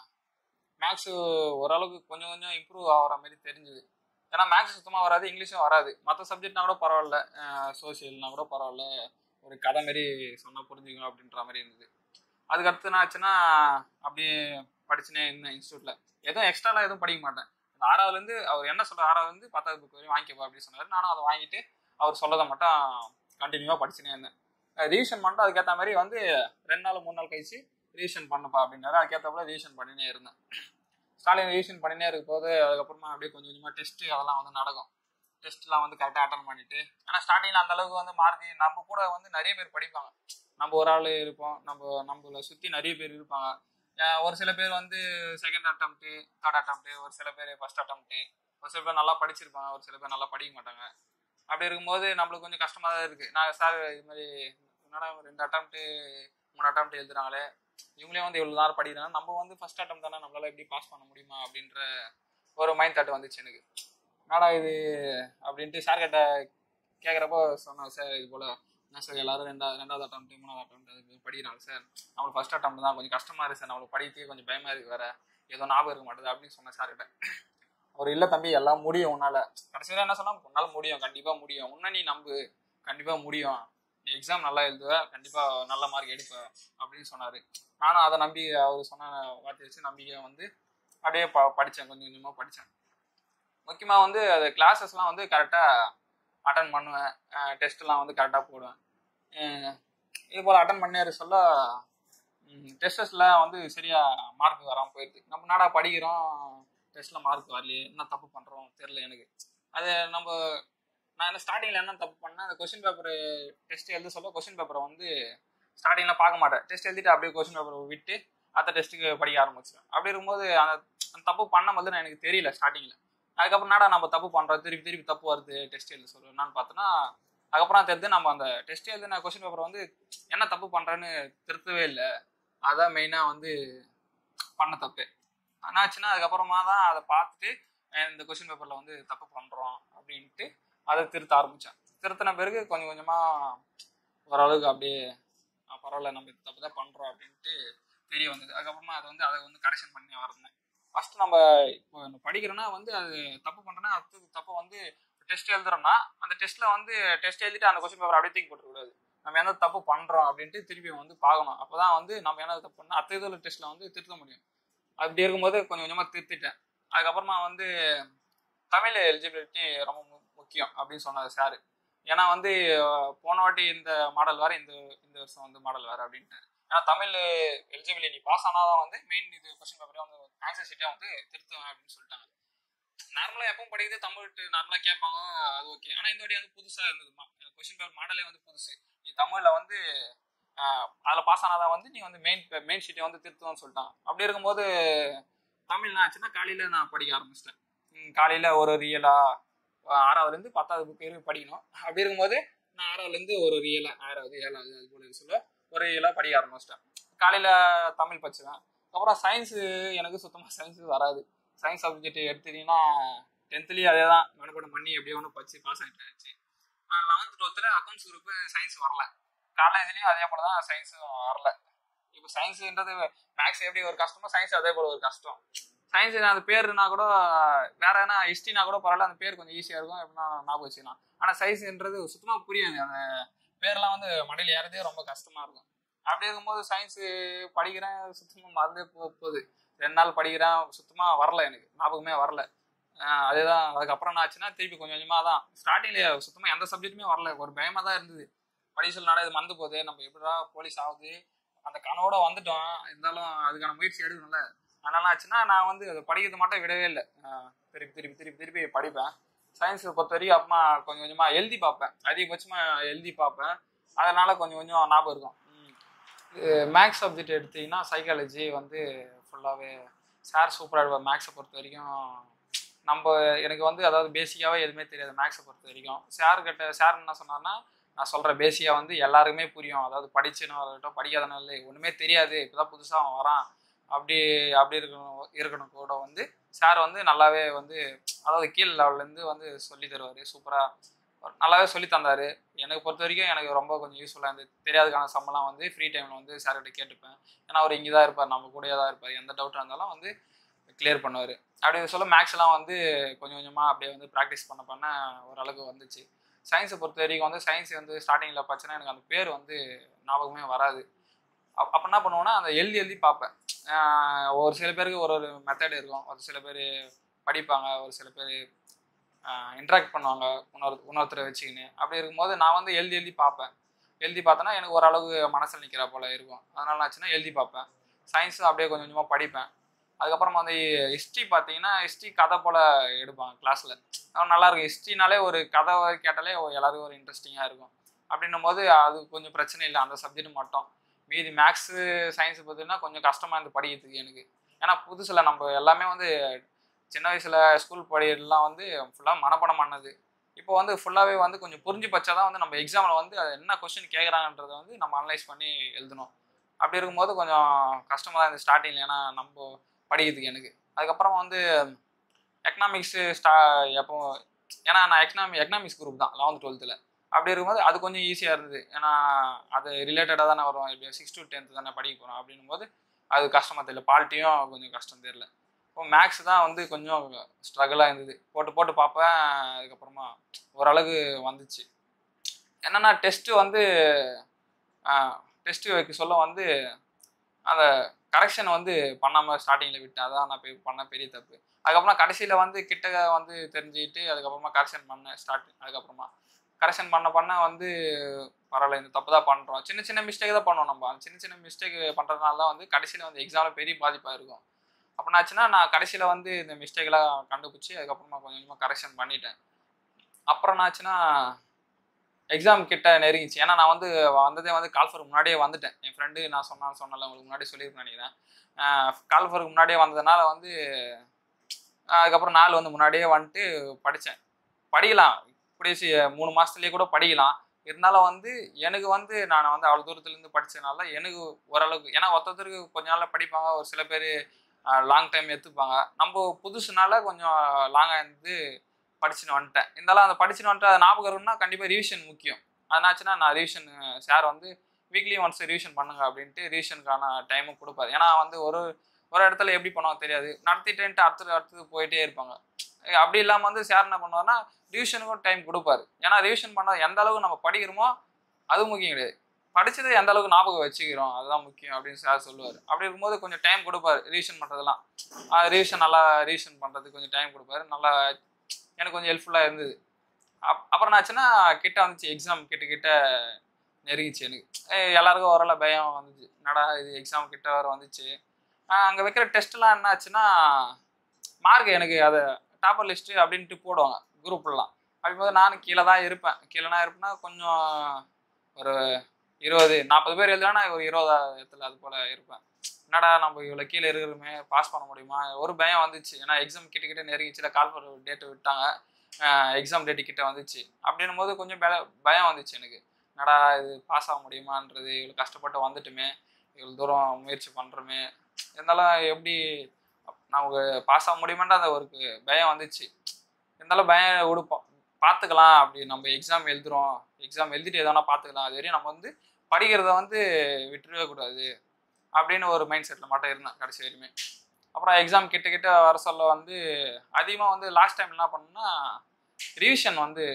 மேக்ஸு ஓரளவுக்கு கொஞ்சம் கொஞ்சம் இம்ப்ரூவ் ஆகிற மாதிரி தெரிஞ்சுது ஏன்னா மேக்ஸ் சுத்தமாக வராது இங்கிலீஷும் வராது மற்ற சப்ஜெக்ட்னா கூட பரவாயில்ல சோசியல்னா கூட பரவாயில்ல ஒரு கதை மாரி சொன்னால் புரிஞ்சுக்கணும் அப்படின்ற மாதிரி இருந்தது அதுக்கடுத்து என்ன ஆச்சுன்னா அப்படியே படிச்சுனே இருந்தேன் இன்ஸ்டியூட்டில் எதுவும் எக்ஸ்ட்ராலாம் எதுவும் படிக்க மாட்டேன் ஆறாவதுலேருந்து அவர் என்ன சொல்கிற ஆறாவதுலேருந்து பத்தாவது புக் வரையும் வாங்கிக்கப்பா அப்படின்னு சொன்னார் நானும் அதை வாங்கிட்டு அவர் சொல்லதை மட்டும் கண்டினியூவாக படிச்சுனே இருந்தேன் ரிவிஷன் பண்ணிட்டு அதுக்கேற்ற மாதிரி வந்து ரெண்டு நாள் மூணு நாள் கழிச்சு ரிவிஷன் பண்ணப்பா அப்படின்னாரு அதுக்கேற்றப்பல ரிவிஷன் பண்ணினே இருந்தேன் ஸ்டாலின் ரிவிஷன் பண்ணினே இருக்கும் போது அதுக்கப்புறமா அப்படியே கொஞ்சம் கொஞ்சமாக டெஸ்ட்டு அதெல்லாம் வந்து நடக்கும் டெஸ்ட்லாம் வந்து கரெக்டாக அட்டன் பண்ணிட்டு ஆனால் ஸ்டார்டிங்கில் அந்த அளவுக்கு வந்து மார்க் நம்ம கூட வந்து நிறைய பேர் படிப்பாங்க நம்ம ஒரு ஆள் இருப்போம் நம்ம நம்மளை சுற்றி நிறைய பேர் இருப்பாங்க ஒரு சில பேர் வந்து செகண்ட் அட்டம்ப்ட்டு தேர்ட் அட்டம்ப்ட்டு ஒரு சில பேர் ஃபர்ஸ்ட் அட்டம்ப்ட்டு ஒரு சில பேர் நல்லா படிச்சிருப்பாங்க ஒரு சில பேர் நல்லா படிக்க மாட்டாங்க அப்படி இருக்கும்போது நம்மளுக்கு கொஞ்சம் கஷ்டமாக தான் இருக்குது நான் சார் இது மாதிரி என்னடா ரெண்டு அட்டம்ப்ட்டு மூணு அட்டம்ப்ட் எழுதுறாங்களே இவங்களே வந்து இவ்வளோ நேரம் படிக்கிறாங்க நம்ம வந்து ஃபர்ஸ்ட் அட்டம் தானே நம்மளால எப்படி பாஸ் பண்ண முடியுமா அப்படின்ற ஒரு மைண்ட் தாட் வந்துச்சு எனக்கு என்னடா இது அப்படின்ட்டு சார் கிட்ட கேட்குறப்போ சொன்னேன் சார் இது போல் என்ன சார் எல்லாரும் ரெண்டாவது ரெண்டாவது அட்டம் மூணாவது அட்டம் அது படிக்கிறாங்க சார் நம்மளுக்கு ஃபர்ஸ்ட் அட்டம் தான் கொஞ்சம் கஷ்டமா இருக்கு சார் நம்மளுக்கு படிக்கிறதுக்கு கொஞ்சம் பயமா இருக்கு வேற ஏதோ ஞாபகம் இருக்க மாட்டேது அப்படின்னு சொன்னேன் சார் கிட்ட அவர் இல்ல தம்பி எல்லாம் முடியும் உன்னால கடைசியில என்ன சொன்னா உன்னால முடியும் கண்டிப்பா முடியும் உன்ன நீ நம்பு கண்டிப்பா முடியும் நீ எக்ஸாம் நல்லா எழுதுவ கண்டிப்பா நல்ல மார்க் எடுப்ப அப்படின்னு சொன்னாரு நானும் அதை நம்பி அவர் சொன்ன வார்த்தை வச்சு நம்பிக்கை வந்து அப்படியே ப படித்தேன் கொஞ்சம் கொஞ்சமா படித்தேன் முக்கியமாக வந்து அது கிளாஸஸ்லாம் வந்து கரெக்டாக அட்டன் பண்ணுவேன் டெஸ்ட்லாம் வந்து கரெக்டாக போடுவேன் அஹ் இது போல் அட்டன் பண்ணேரு சொல்ல டெஸ்டஸ்லாம் வந்து சரியாக மார்க் வராமல் போயிடுது நம்ம நாடா படிக்கிறோம் டெஸ்ட்டில் மார்க் வரலையே என்ன தப்பு பண்ணுறோம் தெரில எனக்கு அது நம்ம நான் என்ன ஸ்டார்டிங்கில் என்ன தப்பு பண்ணேன் அந்த கொஸ்டின் பேப்பர் டெஸ்ட் எழுத சொல்ல கொஸ்டின் பேப்பரை வந்து ஸ்டார்டிங்கில் பார்க்க மாட்டேன் டெஸ்ட் எழுதிட்டு அப்படியே கொஸ்டின் பேப்பரை விட்டு அடுத்த டெஸ்ட்டுக்கு படிக்க ஆரம்பிச்சிடும் அப்படி இருக்கும்போது அந்த அந்த தப்பு பண்ணும்போது நான் எனக்கு தெரியல ஸ்டார்டிங்கில் அதுக்கப்புறம் என்னடா நம்ம தப்பு பண்ணுறோம் திருப்பி திருப்பி தப்பு வருது டெஸ்ட் எழுத சொல்லுவேன் என்னன்னு பார்த்தோன்னா அதுக்கப்புறம் தெரிஞ்சு நம்ம அந்த டெஸ்ட் எழுதின கொஸ்டின் பேப்பர் வந்து என்ன தப்பு பண்ணுறேன்னு திருத்தவே இல்லை அதான் மெயினாக வந்து பண்ண தப்பு என்னாச்சுன்னா அதுக்கப்புறமா தான் அதை பார்த்துட்டு அஹ் இந்த கொஸ்டின் பேப்பரில் வந்து தப்பு பண்ணுறோம் அப்படின்ட்டு அதை திருத்த ஆரம்பித்தேன் திருத்தின பிறகு கொஞ்சம் கொஞ்சமாக ஓரளவுக்கு அப்படியே "ஆ, பரவாயில்ல நம்ம இந்த தப்பு தான் பண்ணுறோம் அப்படின்ட்டு தெரிய வந்தது அதுக்கப்புறமா அதை வந்து அதை வந்து கரெக்ஷன் பண்ணி வரந்தேன் ஃபர்ஸ்ட் நம்ம இப்போ நம்ம படிக்கிறோன்னா வந்து அது தப்பு பண்ணுறோன்னா அடுத்தது தப்பை வந்து டெஸ்ட் எழுதுறோம்னா அந்த டெஸ்ட்டில் வந்து டெஸ்ட் எழுதிட்டு அந்த கொஸ்டின் பேப்பர் அப்படியே தூக்கி போட்டுக்கூடாது நம்ம என்ன தப்பு பண்ணுறோம் அப்படின்ட்டு திருப்பி வந்து பார்க்கணும் அப்போ தான் வந்து நம்ம என்ன தப்பு பண்ணால் அடுத்த இதில் டெஸ்ட்டில் வந்து திருத்த முடியும் அப்படி இருக்கும்போது கொஞ்சம் கொஞ்சமாக திருத்திட்டேன் அதுக்கப்புறமா வந்து தமிழ் எலிஜிபிலிட்டி ரொம்ப மு- முக்கியம் அப்படின்னு சொன்னார் சார் ஏன்னா வந்து அஹ், போன வாட்டி இந்த மாடல் வேற இந்த இந்த வருஷம் வந்து மாடல் வேற அப்படின்ட்டாரு ஏன்னா தமிழ் எலிஜிபிலிட்டி நீ பாஸ் ஆனாதான் வந்து மெயின் இது கொஸ்டின் பேப்பரே வந்து ஆன்சர் ஷீட்டே வந்து திருத்துவேன் அப்படின்னு சொல்லிட்டாங்க நார்மலாக எப்பவும் படிக்கிறது தமிழ் நார்மலாக கேட்பாங்க அது ஓகே ஆனால் இந்த வாட்டி வந்து புதுசாக இருந்தது கொஸ்டின் பேப்பர் மாடலே வந்து புதுசு நீ தமிழில் வந்து அதில் பாஸ் ஆனாதான் வந்து நீ வந்து மெயின் மெயின் ஷீட்டை வந்து திருத்துவோம்னு சொல்லிட்டாங்க அப்படி இருக்கும்போது தமிழ் என்ன ஆச்சுன்னா காலையில் நான் படிக்க ஆரம்பிச்சிட்டேன் காலையில் ஒரு ரியலா ஆறாவதுலேருந்து பத்தாவது புக் வரைக்கும் படிக்கணும் அப்படி இருக்கும்போது நான் ஆறாவதுலேருந்து ஒரு ரியலா ஆறாவது ஏழாவது அது போல சொல்ல ஒரு ரியலாக படிக்க ஆரம்பிச்சிட்டேன் காலையில் தமிழ் படிச்சுவேன் அப்புறம் சயின்ஸு எனக்கு சுத்தமாக சயின்ஸு வராது சயின்ஸ் சப்ஜெக்ட் எடுத்துட்டீங்கன்னா டென்த்லேயும் அதே தான் மனப்படம் பண்ணி எப்படியோ ஒன்று படிச்சு பாஸ் ஆகிட்டாச்சு லெவன்த் டுவெல்த்தில் அக்கௌண்ட்ஸ் குரூப்பு சயின்ஸ் வரல காலேஜ்லேயும் அதே போல தான் சயின்ஸும் வரல இப்போ சயின்ஸுன்றது மேக்ஸ் எப்படி ஒரு கஷ்டமோ சயின்ஸ் அதே போல ஒரு கஷ்டம் சயின்ஸ் அந்த பேருனா கூட வேற என்ன ஹிஸ்ட்ரினா கூட பரவாயில்ல அந்த பேர் கொஞ்சம் ஈஸியாக இருக்கும் எப்படின்னா ஞாபகம் வச்சுக்கலாம் ஆனால் சயின்ஸ்ன்றது சுத்தமாக புரியாது அந்த பேர்லாம் வந்து மண்டையில் ஏறதே ரொம்ப கஷ்டமா இருக்கும் அப்படி இருக்கும்போது சயின்ஸு படிக்கிறேன் சுத்தமாக மறந்தே போ போகுது ரெண்டு நாள் படிக்கிறேன் சுத்தமாக வரல எனக்கு ஞாபகமே வரல ஆஹ் அதேதான் அதுக்கப்புறம் என்ன ஆச்சுன்னா திருப்பி கொஞ்சம் கொஞ்சமாக தான் ஸ்டார்டிங்கில் சுத்தமாக எந்த சப்ஜெக்ட்டுமே வரல ஒரு பயமாக தான் இருந்தது படிக்க சொல்ல நட இது மறந்து போகுது நம்ம எப்படிடா போலீஸ் ஆகுது அந்த கனவோட வந்துட்டோம் இருந்தாலும் அதுக்கான முயற்சி எடுக்கணும்ல அதனால ஆச்சுன்னா நான் வந்து அது படிக்கிறது மட்டும் விடவே இல்லை ஆஹ் திருப்பி திருப்பி திருப்பி திருப்பி படிப்பேன் சயின்ஸ் பொறுத்த வரைக்கும் அப்புறமா கொஞ்சம் கொஞ்சமாக எழுதி பார்ப்பேன் அதிகபட்சமாக எழுதி பார்ப்பேன் அதனால கொஞ்சம் கொஞ்சம் ஞாபகம் இருக்கும் மேக்ஸ் சப்ஜெக்ட் எடுத்தீங்கன்னா சைக்காலஜி வந்து ஃபுல்லாகவே சார் சூப்பராக இருப்பார் மேக்ஸை பொறுத்த வரைக்கும் நம்ம எனக்கு வந்து அதாவது பேசிக்காகவே எதுவுமே தெரியாது மேக்ஸை பொறுத்த வரைக்கும் சார் கிட்ட சார் என்ன சொன்னார்னா நான் சொல்கிற பேசிக்காக வந்து எல்லாருக்குமே புரியும் அதாவது படிச்சுன்னு இருக்கட்டும் படிக்காதனால இல்லை ஒன்றுமே தெரியாது இப்போ தான் புதுசாக அவன் வரான் அப்படி அப்படி இருக்கணும் இருக்கணும் கூட வந்து சார் வந்து நல்லாவே வந்து அதாவது கீழ் லெவல்லேருந்து வந்து சொல்லி தருவார் சூப்பராக நல்லாவே சொல்லி தந்தார் எனக்கு பொறுத்த வரைக்கும் எனக்கு ரொம்ப கொஞ்சம் யூஸ்ஃபுல்லாக இருந்தது தெரியாதுக்கான சம்பளம் வந்து ஃப்ரீ டைமில் வந்து சார்கிட்ட கேட்டுப்பேன் ஏன்னா அவர் இங்கே தான் இருப்பார் நம்ம கூடயே தான் இருப்பார் எந்த டவுட்டாக இருந்தாலும் வந்து கிளியர் பண்ணுவார் அப்படி சொல்ல மேக்ஸ்லாம் வந்து கொஞ்சம் கொஞ்சமாக அப்படியே வந்து ப்ராக்டிஸ் பண்ண பண்ண ஓரளவுக்கு வந்துச்சு சயின்ஸை பொறுத்த வரைக்கும் வந்து சயின்ஸ் வந்து ஸ்டார்டிங்கில் பார்த்தீங்கன்னா எனக்கு அந்த பேர் வந்து ஞாபகமே வராது அப் அப்போ என்ன பண்ணுவோன்னா அந்த எழுதி எழுதி பார்ப்பேன் ஆஹ் ஒரு சில பேருக்கு ஒரு ஒரு மெத்தட் இருக்கும் ஒரு சில பேர் படிப்பாங்க ஒரு சில பேர் இன்ட்ராக்ட் பண்ணுவாங்க இன்னொரு இன்னொருத்தரை வச்சுக்கின்னு அப்படி இருக்கும்போது நான் வந்து எழுதி எழுதி பார்ப்பேன் எழுதி பார்த்தேன்னா எனக்கு ஓரளவு மனசில் நிற்கிற போல இருக்கும் அதனால ஆச்சுன்னா எழுதி பார்ப்பேன் சயின்ஸும் அப்படியே கொஞ்சம் கொஞ்சமாக படிப்பேன் அதுக்கப்புறமா வந்து ஹிஸ்ட்ரி பார்த்தீங்கன்னா ஹிஸ்ட்ரி கதை போல் எடுப்பாங்க கிளாஸில் நல்லா இருக்கும் ஹிஸ்ட்ரினாலே ஒரு கதை கேட்டாலே எல்லாருக்கும் ஒரு இன்ட்ரெஸ்டிங்காக இருக்கும் அப்படின்னும் போது அது கொஞ்சம் பிரச்சனை இல்லை அந்த சப்ஜெக்ட் மட்டும் மீதி மேக்ஸு சயின்ஸ் பார்த்தீங்கன்னா கொஞ்சம் கஷ்டமாக இருந்து படிக்கிறதுக்கு எனக்கு ஏன்னா புதுசில் நம்ம எல்லாமே வந்து சின்ன வயசில் ஸ்கூல் படிக்கலாம் வந்து ஃபுல்லாக மனப்பாடம் பண்ணது இப்போ வந்து ஃபுல்லாகவே வந்து கொஞ்சம் புரிஞ்சு பச்சா தான் வந்து நம்ம எக்ஸாமில் வந்து அது என்ன கொஸ்டின் கேட்குறாங்கன்றதை வந்து நம்ம அனலைஸ் பண்ணி எழுதணும் அப்படி இருக்கும்போது கொஞ்சம் கஷ்டமாக தான் இருந்தது ஸ்டார்டிங்கில் ஏன்னா நம்ம படிக்கிறதுக்கு எனக்கு அதுக்கப்புறம் வந்து எக்கனாமிக்ஸு ஸ்டா எப்போ ஏன்னா நான் எக்கனாமி எக்கனாமிக்ஸ் குரூப் தான் லெவன்த் டுவெல்த்தில் அப்படி இருக்கும்போது அது கொஞ்சம் ஈஸியாக இருந்தது ஏன்னா அது ரிலேட்டடாக தானே வரும் இப்படி சிக்ஸ் டு டென்த் தானே படிக்க போகிறோம் அப்படின்னும் போது அது கஷ்டமாக தெரியல பால்ட்டியும் கொஞ்சம் கஷ்டம் தெரியல இப்போ மேக்ஸ் தான் வந்து கொஞ்சம் ஸ்ட்ரகிளாக இருந்தது போட்டு போட்டு பார்ப்பேன் அதுக்கப்புறமா ஓரளவுக்கு வந்துச்சு என்னென்னா டெஸ்ட்டு வந்து டெஸ்ட்டு வைக்க சொல்ல வந்து அந்த கரெக்ஷன் வந்து பண்ணாமல் ஸ்டார்டிங்கில் விட்டேன் அதான் நான் போய் பண்ண பெரிய தப்பு அதுக்கப்புறம் கடைசியில் வந்து கிட்ட வந்து தெரிஞ்சுக்கிட்டு அதுக்கப்புறமா கரெக்ஷன் பண்ணேன் ஸ்டார்ட் அதுக்கப்புறமா கரெக்ஷன் பண்ண பண்ண வந்து பரவாயில்ல இந்த தப்பு தான் பண்ணுறோம் சின்ன சின்ன மிஸ்டேக் தான் பண்ணுவோம் நம்ம அந்த சின்ன சின்ன மிஸ்டேக் பண்ணுறதுனால தான் வந்து கடைசியில் வந்து எக்ஸாமில் பெரிய பாதிப்பாக இருக்கும் அப்படின்னாச்சுன்னா நான் கடைசியில் வந்து இந்த மிஸ்டேக்லாம் கண்டுபிடிச்சி அதுக்கப்புறமா கொஞ்சம் கொஞ்சமாக கரெக்ஷன் பண்ணிட்டேன் அப்புறம் என்னாச்சுன்னா எக்ஸாம் கிட்ட நெருங்கிச்சு ஏன்னா நான் வந்து வந்ததே வந்து கால்ஃபருக்கு முன்னாடியே வந்துட்டேன் என் ஃப்ரெண்டு நான் சொன்னான்னு சொன்னல உங்களுக்கு முன்னாடி சொல்லியிருக்கேன் நினைக்கிறேன் கால்ஃபருக்கு முன்னாடியே வந்ததுனால வந்து அதுக்கப்புறம் நாள் வந்து முன்னாடியே வந்துட்டு படித்தேன் படிக்கலாம் இப்படி சி- மூணு மாதத்துலேயே கூட படிக்கலாம் இருந்தாலும் வந்து எனக்கு வந்து நான் வந்து அவ்வளோ தூரத்துலேருந்து படித்ததுனால எனக்கு ஓரளவுக்கு ஏன்னா ஒருத்தருக்கு கொஞ்ச நாளில் படிப்பாங்க ஒரு சில பேர் லாங் டைம் எடுத்துப்பாங்க நம்ம புதுசுனால கொஞ்சம் லாங்காக இருந்து படிச்சுன்னு வந்துட்டேன் இருந்தாலும் அந்த படிச்சுன்னு வந்துட்டு அது ஞாபகம் இருக்குன்னா கண்டிப்பாக ரிவிஷன் முக்கியம் அதனாச்சுன்னா நான் ரிவிஷன் சார் வந்து வீக்லி ஒன்ஸ் ரிவிஷன் பண்ணுங்க அப்படின்ட்டு ரிவிஷனுக்கான டைமும் கொடுப்பாரு ஏன்னா வந்து ஒரு ஒரு இடத்துல எப்படி பண்ணுவாங்க தெரியாது நடத்திட்டேன்ட்டு அடுத்தது அடுத்தது போயிட்டே இருப்பாங்க அஹ் அப்படி இல்லாமல் வந்து சார் என்ன பண்ணுவாருன்னா ரிவிஷனுக்கும் டைம் கொடுப்பாரு ஏன்னா ரிவிஷன் பண்ண எந்த அளவுக்கு நம்ம படிக்கிறோமோ அது முக்கியம் கிடையாது படிச்சதை எந்த அளவுக்கு ஞாபகம் வச்சுக்கிறோம் அதுதான் முக்கியம் அப்படின்னு சார் சொல்லுவார் அப்படி இருக்கும்போது கொஞ்சம் டைம் கொடுப்பாரு ரிவிஷன் பண்ணுறதெல்லாம் ரிவிஷன் நல்லா ரிவிஷன் பண்ணுறதுக்கு கொஞ்சம் டைம் கொடுப்பாரு நல்லா எனக்கு கொஞ்சம் ஹெல்ப்ஃபுல்லாக இருந்தது அப் அப்புறம் என்னாச்சுன்னா கிட்ட வந்துச்சு எக்ஸாம் கிட்ட கிட்ட நெருங்கிச்சு எனக்கு ஏய், எல்லாருக்கும் ஓரளவு பயம் வந்துச்சு என்னடா இது எக்ஸாம் கிட்ட வர வந்துச்சு அங்கே வைக்கிற டெஸ்ட்லாம் என்ன ஆச்சுன்னா மார்க் எனக்கு அதை டாப்பர் லிஸ்ட்டு அப்படின்ட்டு போடுவாங்க குரூப்லாம் அப்படிங்கும்போது நானும் கீழே தான் இருப்பேன் கீழேனா இருப்பேன்னா கொஞ்சம் ஒரு இருபது நாற்பது பேர் எழுதுனா ஒரு இருபதாயிரத்துல அது போல் இருப்பேன் என்னடா நம்ம இவ்வளோ கீழே இருக்கிறோமே பாஸ் பண்ண முடியுமா ஒரு பயம் வந்துச்சு ஏன்னா எக்ஸாம் கிட்ட கிட்ட நெருங்கிச்சுல கால் பண்ண டேட்டு விட்டாங்க எக்ஸாம் டேட்டு கிட்ட வந்துச்சு அப்படின்னும் போது கொஞ்சம் பய- பயம் வந்துச்சு எனக்கு என்னடா இது பாஸ் ஆக முடியுமான்றது இவ்வளோ கஷ்டப்பட்டு வந்துட்டுமே இவ்வளோ தூரம் முயற்சி பண்ணுறோமே இருந்தாலும் எப்படி நமக்கு பாஸ் ஆக முடியுமான்ற அந்த ஒரு பயம் வந்துச்சு இருந்தாலும் பயம் விடுப்போம் பார்த்துக்கலாம் அப்படி நம்ம எக்ஸாம் எழுதுறோம் எக்ஸாம் எழுதிட்டு எதனா பார்த்துக்கலாம் அது வரையும் நம்ம வந்து படிக்கிறத வந்து விட்டுறவே கூடாது அப்படின்னு ஒரு மைண்ட் செட்டில் மட்டும் இருந்தேன் கடைசி வரையுமே அப்புறம் எக்ஸாம் கிட்ட கிட்ட வர சொல்ல வந்து அதிகமாக வந்து லாஸ்ட் டைம் என்ன பண்ணணும்னா ரிவிஷன் வந்து